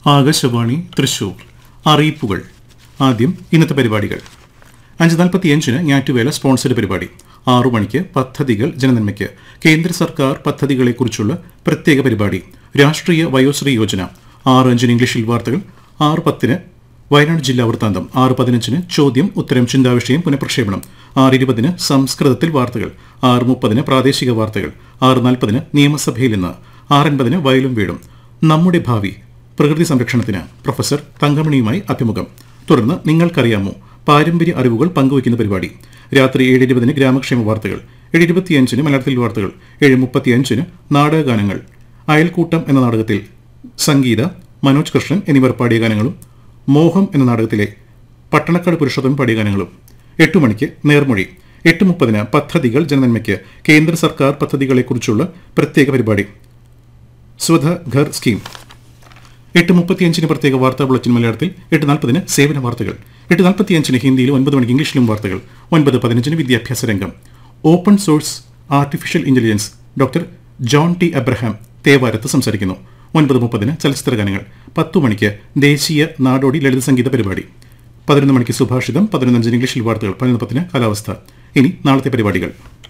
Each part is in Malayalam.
ആകാശവാണി തൃശൂർ അറിയിപ്പുകൾ ആദ്യം ഇന്നത്തെ പരിപാടികൾ അഞ്ച് നാൽപ്പത്തിയഞ്ചിന് ഞാറ്റുവേല സ്പോൺസർഡ് പരിപാടി ആറു മണിക്ക് പദ്ധതികൾ ജനനന്മയ്ക്ക് കേന്ദ്ര സർക്കാർ പദ്ധതികളെക്കുറിച്ചുള്ള പ്രത്യേക പരിപാടി രാഷ്ട്രീയ വയോശ്രീ യോജന ആറ് അഞ്ചിന് ഇംഗ്ലീഷിൽ വാർത്തകൾ ആറ് പത്തിന് വയനാട് ജില്ലാ വൃത്താന്തം ആറ് പതിനഞ്ചിന് ചോദ്യം ഉത്തരം ചിന്താവിഷയം പുനഃപ്രക്ഷേപണം ആറ് ഇരുപതിന് സംസ്കൃതത്തിൽ വാർത്തകൾ ആറ് മുപ്പതിന് പ്രാദേശിക വാർത്തകൾ ആറ് നാൽപ്പതിന് നിയമസഭയിൽ നിന്ന് ആറൻപതിന് വയലും വീടും നമ്മുടെ ഭാവി പ്രകൃതി സംരക്ഷണത്തിന് പ്രൊഫസർ തങ്കമണിയുമായി അഭിമുഖം തുടർന്ന് നിങ്ങൾക്കറിയാമോ പാരമ്പര്യ അറിവുകൾ പങ്കുവയ്ക്കുന്ന പരിപാടി രാത്രി ഏഴ് ഇരുപതിന് ഗ്രാമക്ഷേമ വാർത്തകൾ ഏഴ് ഇരുപത്തിയഞ്ചിന് മലയാളത്തിൽ വാർത്തകൾ ഏഴ് മുപ്പത്തിയഞ്ചിന് നാടകഗാനങ്ങൾ അയൽക്കൂട്ടം എന്ന നാടകത്തിൽ സംഗീത മനോജ് കൃഷ്ണൻ എന്നിവർ പാടിയ ഗാനങ്ങളും മോഹം എന്ന നാടകത്തിലെ പട്ടണക്കാട് പുരുഷോത്തമൻ പാടിയ ഗാനങ്ങളും എട്ട് മണിക്ക് നേർമൊഴി എട്ട് മുപ്പതിന് പദ്ധതികൾ ജനനന്മയ്ക്ക് കേന്ദ്ര സർക്കാർ പദ്ധതികളെക്കുറിച്ചുള്ള പ്രത്യേക പരിപാടി സ്വധ ഘർ സ്കീം എട്ട് മുപ്പത്തിയഞ്ചിന് പ്രത്യേക വാർത്താ ബുള്ളറ്റിൻ മലയാളത്തിൽ എട്ട് നാൽപ്പതിന് സേവന വാർത്തകൾ എട്ട് നാൽപ്പത്തിയഞ്ചിന് ഹിന്ദിയിലും ഒൻപത് മണിക്ക് ഇംഗ്ലീഷിലും വാർത്തകൾ ഒൻപത് പതിനഞ്ചിന് വിദ്യാഭ്യാസ രംഗം open source artificial intelligence doctor John T Abraham Thevarath സംസാരിക്കുന്നു ഒൻപത് മുപ്പതിന് ചലച്ചിത്ര ഗാനങ്ങൾ പത്തു മണിക്ക് ദേശീയ നാടോടി ലളിത സംഗീത പരിപാടി പതിനൊന്ന് മണിക്ക് സുഭാഷിതം പതിനൊന്നഞ്ചിന് ഇംഗ്ലീഷിൽ വാർത്തകൾ പതിനൊന്ന് പത്തിന് കാലാവസ്ഥ ഇനി നാളത്തെ പരിപാടികൾ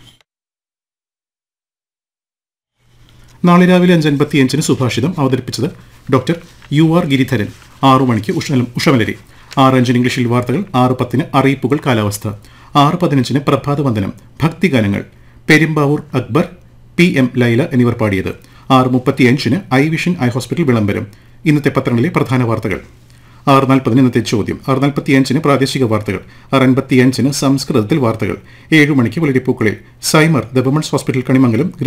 നാളെ രാവിലെ അഞ്ച് അൻപത്തിയഞ്ചിന് സുഭാഷിതം അവതരിപ്പിച്ചത് ഡോക്ടർ യു ആർ ഗിരിധരൻ ആറു മണിക്ക് ഉഷ- ഉഷമലരി ആറ് അഞ്ചിന് ഇംഗ്ലീഷിൽ വാർത്തകൾ ആറ് പത്തിന് അറിയിപ്പുകൾ കാലാവസ്ഥ ആറ് പതിനഞ്ചിന് പ്രഭാതവന്ദനം ഭക്തിഗാനങ്ങൾ പെരുമ്പാവൂർ അക്ബർ പി എം ലൈല എന്നിവർ പാടിയത് ആറ് മുപ്പത്തിയഞ്ചിന് ഐ വിഷൻ ഐ ഹോസ്പിറ്റൽ വിളംബരം ഇന്നത്തെ പത്രങ്ങളിലെ പ്രധാന വാർത്തകൾ ആറ് നാൽപ്പതിന് ഇന്നത്തെ ചോദ്യം ആറ് നാൽപ്പത്തിയഞ്ചിന് പ്രാദേശിക വാർത്തകൾ ആറ് അൻപത്തിയഞ്ചിന് സംസ്കൃതത്തിൽ വാർത്തകൾ ഏഴു മണിക്ക് വെളിരിപ്പൂക്കളിൽ Cimar the women's hospital Kanimangalam